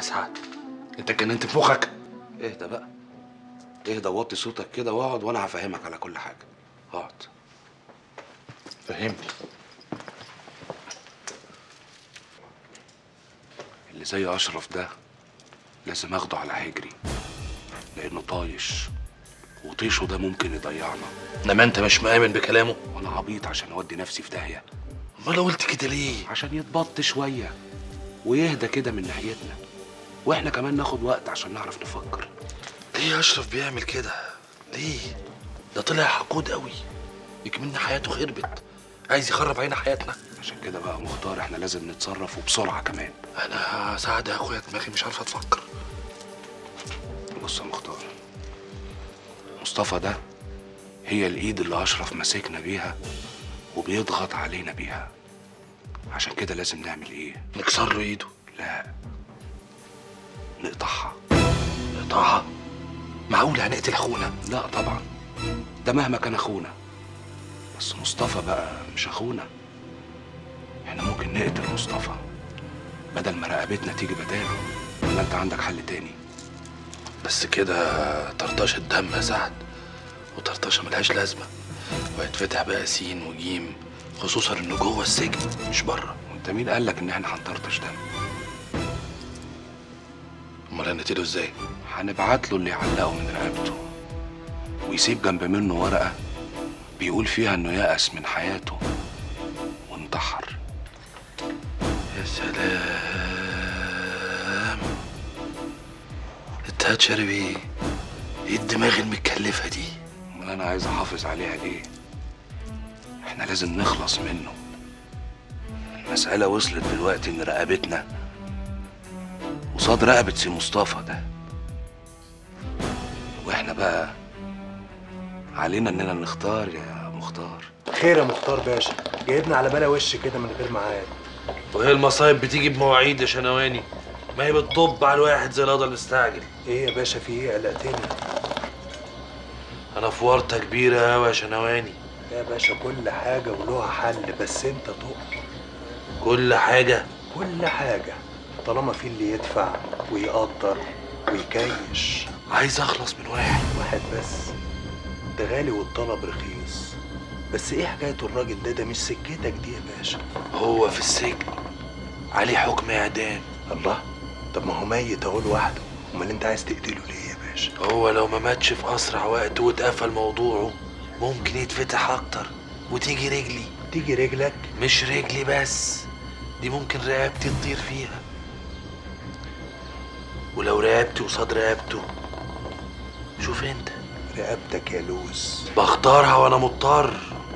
سعد انت اتجننت في مخك اهدى بقى اهدى وطي صوتك كده واقعد وانا هفهمك على كل حاجه اقعد فهمني اللي زي اشرف ده لازم اخده على حجري لانه طايش وطيشه ده ممكن يضيعنا انما انت مش مآمن بكلامه وانا عبيط عشان اودي نفسي في داهيه امال قلت كده ليه عشان يتبط شويه ويهدى كده من ناحيتنا واحنا كمان ناخد وقت عشان نعرف نفكر ليه اشرف بيعمل كده ليه ده طلع حقود قوي يكملنا حياته خربت عايز يخرب علينا حياتنا عشان كده بقى مختار احنا لازم نتصرف وبسرعه كمان انا سعد يا اخويا دماغي مش عارفه تفكر بص يا مختار مصطفى ده هي الايد اللي اشرف ماسكنا بيها وبيضغط علينا بيها عشان كده لازم نعمل ايه نكسر له ايده لا نقطعها نقطعها معقول هنقتل اخونا لا طبعا ده مهما كان اخونا بس مصطفى بقى مش اخونا احنا ممكن نقتل مصطفى بدل ما رقبتنا تيجي بداله ولا انت عندك حل تاني بس كده طرطشه الدم يا سعد وطرطشه ملهاش لازمه وهيتفتح بقى سين وجيم خصوصا انه جوه السجن مش بره وانت مين قال لك ان احنا هنطرطش دم امال هنقتله ازاي هنبعت له اللي يعلقه من رقبته ويسيب جنب منه ورقه بيقول فيها انه يأس من حياته وانتحر يا سلام انت هتشرب ايه ايه الدماغ المتكلفه دي امال انا عايز احافظ عليها ليه احنا لازم نخلص منه المسألة وصلت دلوقتي ان رقبتنا قصاد رقبة سي مصطفى ده واحنا بقى علينا اننا نختار يا مختار خير يا مختار باشا جايبنا على بلا وش كده من غير ميعاد وهي المصايب بتيجي بمواعيد يا شنواني ما هي بتطب على الواحد زي القدر المستعجل ايه يا باشا في ايه قلقتني انا في ورطه كبيره قوي يا شنواني يا باشا كل حاجة ولها حل بس انت تؤمر كل حاجه كل حاجة طالما في اللي يدفع ويقدر ويكيش عايز اخلص من واحد واحد بس ده غالي والطلب رخيص بس ايه حكاية الراجل ده ده مش سكتك دي يا باشا هو في السجن عليه حكم اعدام الله طب ما هو ميت اهو لوحده امال انت عايز تقتله ليه يا باشا هو لو ما ماتش في اسرع وقت واتقفل موضوعه ممكن يتفتح اكتر وتيجي رجلي تيجي رجلك مش رجلي بس دي ممكن رقبتي تطير فيها ولو رقبتي قصاد رقبته شوف انت رقبتك يا لوز بختارها وانا مضطر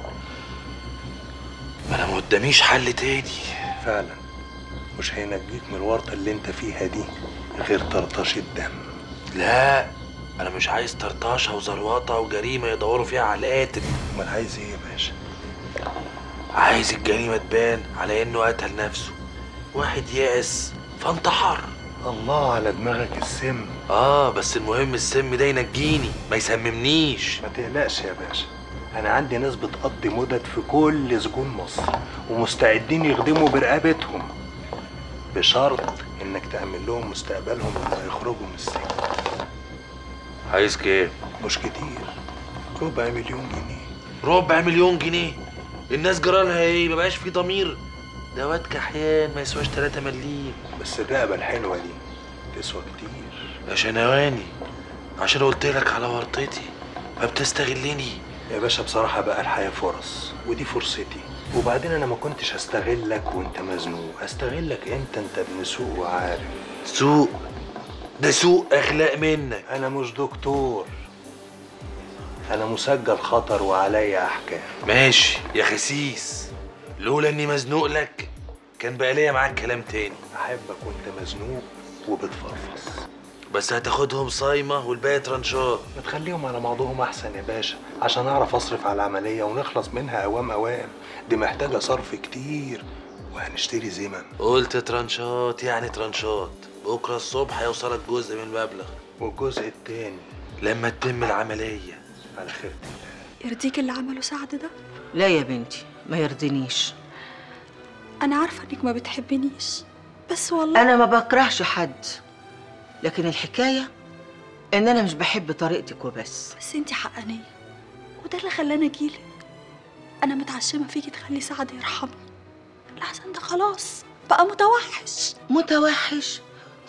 ما انا ما قداميش حل تاني فعلا مش هينجيك من الورطة اللي انت فيها دي غير طرطش الدم لا انا مش عايز طرطشه وزروطه وجريمه يدوروا فيها على القاتل امال عايز ايه يا باشا عايز الجريمه تبان على انه قتل نفسه واحد يأس فانتحر الله على دماغك السم اه بس المهم السم ده ينجيني ما يسممنيش ما تقلقش يا باشا انا عندي ناس بتقضي مدد في كل سجون مصر ومستعدين يخدموا برقبتهم بشرط انك تأمن لهم مستقبلهم لما يخرجوا من السجن عايز كام مش كتير ربع مليون جنيه ربع مليون جنيه الناس جرالها ايه مبقاش في ضمير ده واد كحيان ما يسواش 3 مليم بس الرقبة الحلوة دي تسوى كتير يا شنواني عشان قلت لك على ورطتي ما بتستغلني يا باشا بصراحة بقى الحياة فرص ودي فرصتي وبعدين انا ما كنتش هستغلك وانت مزنوق هستغلك انت انت ابن سوق وعارف سوق ده سوق اخلاق منك انا مش دكتور انا مسجل خطر وعليا احكام ماشي يا خسيس لولا اني مزنوق لك كان بقى ليا معاك كلام تاني احبك وانت مزنوق وبتفرفص بس هتاخدهم صايمه والباقي ترنشات ما تخليهم على بعضهم احسن يا باشا عشان اعرف اصرف على العمليه ونخلص منها اوام اوام دي محتاجه صرف كتير وهنشتري زمن قلت ترنشات يعني ترنشات بكره الصبح هيوصلك جزء من المبلغ والجزء التاني لما تتم العمليه على خيرة الله يرضيك اللي عمله سعد ده لا يا بنتي ما يرضينيش انا عارفه انك ما بتحبنيش بس والله انا ما بكرهش حد لكن الحكايه ان انا مش بحب طريقتك وبس بس انتي حقانية وده اللي خلاني اجيلك انا متعشمة فيكي تخلي سعد يرحمني الحسن ده خلاص بقى متوحش متوحش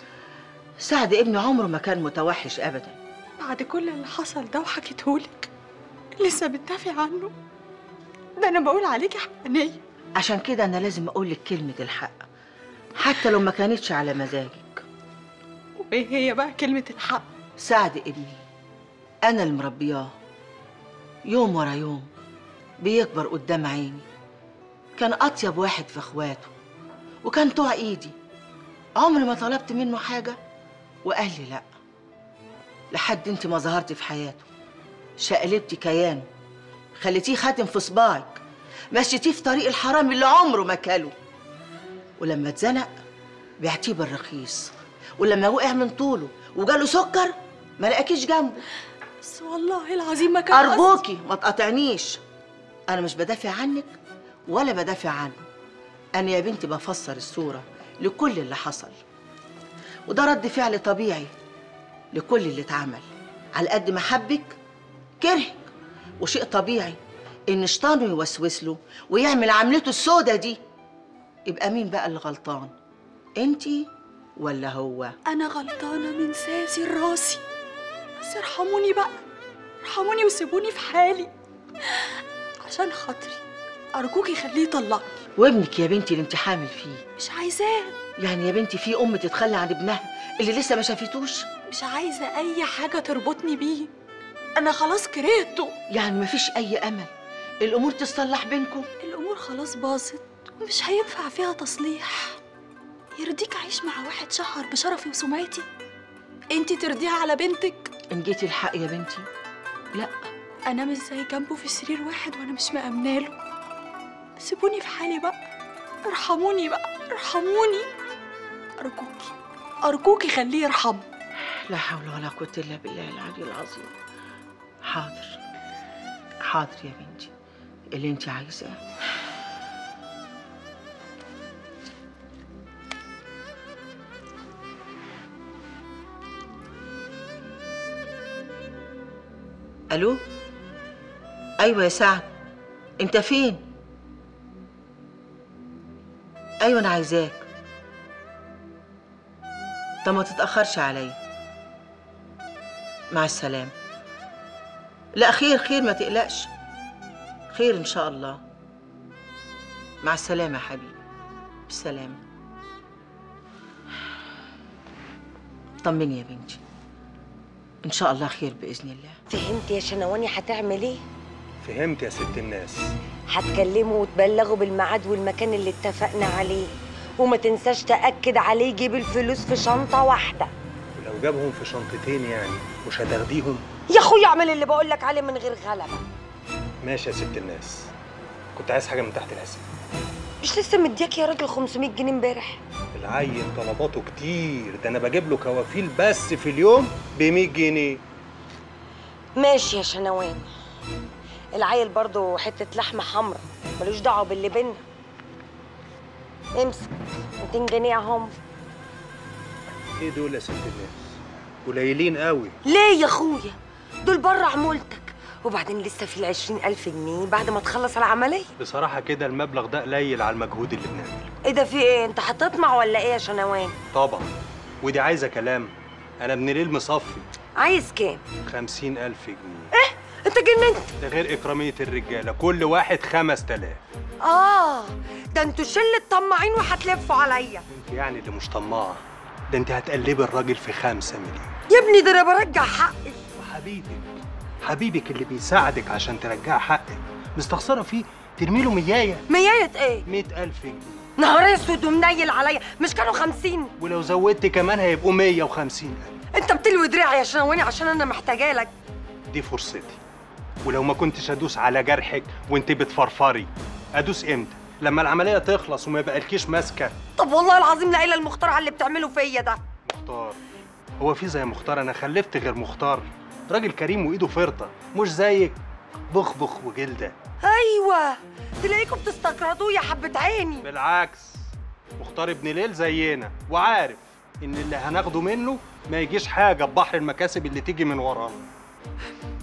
سعد ابني عمره ما كان متوحش ابدا بعد كل اللي حصل ده وحكيتهولك لسه بتدافع عنه ده انا بقول عليكي حقانية عشان كده انا لازم اقول لك كلمه الحق حتى لو ما كانتش على مزاجك وايه هي بقى كلمة الحق سعد ابني انا اللي مربياه يوم ورا يوم بيكبر قدام عيني كان اطيب واحد في اخواته وكان طوع ايدي عمري ما طلبت منه حاجه وقال لي لا لحد انت ما ظهرتي في حياته شقلبتي كيانه خليتيه خاتم في صباعك مشيتيه في طريق الحرام اللي عمره ما كله ولما اتزنق بعتيه بالرخيص ولما وقع من طوله وجاله سكر ما لقاكيش جنبه بس والله العظيم ما كان قصدي. أرجوكي ما تقاطعنيش أنا مش بدافع عنك ولا بدافع عنه أنا يا بنتي بفسر الصورة لكل اللي حصل وده رد فعل طبيعي لكل اللي اتعمل على قد ما حبك كرهك وشيء طبيعي إن شيطانه يوسوس له ويعمل عملته السودة دي يبقى مين بقى اللي غلطان انتي ولا هو انا غلطانة من ساسي راسي بس ارحموني بقى ارحموني وسيبوني في حالي عشان خاطري ارجوكي خليه يطلقني وابنك يا بنتي اللي انت حامل فيه مش عايزاه يعني يا بنتي في ام تتخلى عن ابنها اللي لسه ما شافتوش مش عايزة أي حاجة تربطني بيه أنا خلاص كرهته يعني مفيش اي امل الامور تصلح بينكم الأمور خلاص باظت ومش هينفع فيها تصليح يرضيك أعيش مع واحد شهر بشرفي وسمعتي انتي ترضيها على بنتك ان جيتي الحق يا بنتي لا أنام ازاي جنبه في سرير واحد وأنا مش مأمناله سيبوني في حالي بقى ارحموني بقى ارحموني أرجوكي أرجوكي خليه يرحمه لا حول ولا قوه الا بالله العلي العظيم حاضر حاضر يا بنتي اللي انت عايزاه الو ايوه يا سعد انت فين ايوه انا عايزاك طب ما تتاخرش عليا مع السلامه لا خير خير ما تقلقش خير ان شاء الله مع السلامه يا حبيبي بالسلامه طمني يا بنتي ان شاء الله خير باذن الله فهمت يا شنواني هتعمل ايه؟ فهمت يا ست الناس هتكلمه وتبلغه بالميعاد والمكان اللي اتفقنا عليه وما تنساش تأكد عليه يجيب الفلوس في شنطة واحدة ولو جابهم في شنطتين يعني مش هتاخديهم يا اخويا اعمل اللي بقولك عليه من غير غلبة ماشي يا ست الناس كنت عايز حاجه من تحت الحساب مش لسه مدياك يا راجل 500 جنيه امبارح العيل طلباته كتير ده انا بجيب له كوافيل بس في اليوم ب 100 جنيه ماشي يا شنواني العيل برضو حتة لحمة حمرا ملوش دعوة باللي بينا امسك 200 جنيه اهم ايه دول يا ست الناس قليلين قوي ليه يا اخويا دول بره عمولتك وبعدين لسه في العشرين ألف جنيه بعد ما تخلص العملية بصراحه كده المبلغ ده قليل على المجهود اللي بنعمله ايه ده في ايه انت هتطمع ولا ايه يا شنوان طبعا ودي عايزه كلام انا ابن ليل مصفي عايز كام خمسين ألف جنيه انت جننت ده غير إكرامية الرجالة كل واحد خمس تلاف اه ده انتوا شلة طماعين وهتلفوا عليا انت يعني اللي مش طماعة ده انت هتقلبي الراجل في خمسة مليون يا ابني ده انا برجع حقي وحبيبك حبيبك اللي بيساعدك عشان ترجع حقك مستخسرة فيه ترمي له مياية مياية ايه مئة ألف جنيه نهار اسود ومنيل عليا مش كانوا خمسين ولو زودت كمان هيبقوا مية وخمسين ألف انت بتلوي دراعي يا شنواني عشان انا محتاجه لك دي فرصتي ولو ما كنتش ادوس على جرحك وانت بتفرفري ادوس امتى لما العمليه تخلص وما يبقالكيش ماسكه طب والله العظيم لا اله الا المختار على اللي بتعمله فيا ده مختار هو في زي مختار انا خلفت غير مختار راجل كريم وايده فرطه مش زيك بخبخ وجلده ايوه تلاقيكم بتستقرضوه يا حبه عيني بالعكس مختار ابن ليل زينا وعارف ان اللي هناخده منه ما يجيش حاجه ببحر المكاسب اللي تيجي من ورانا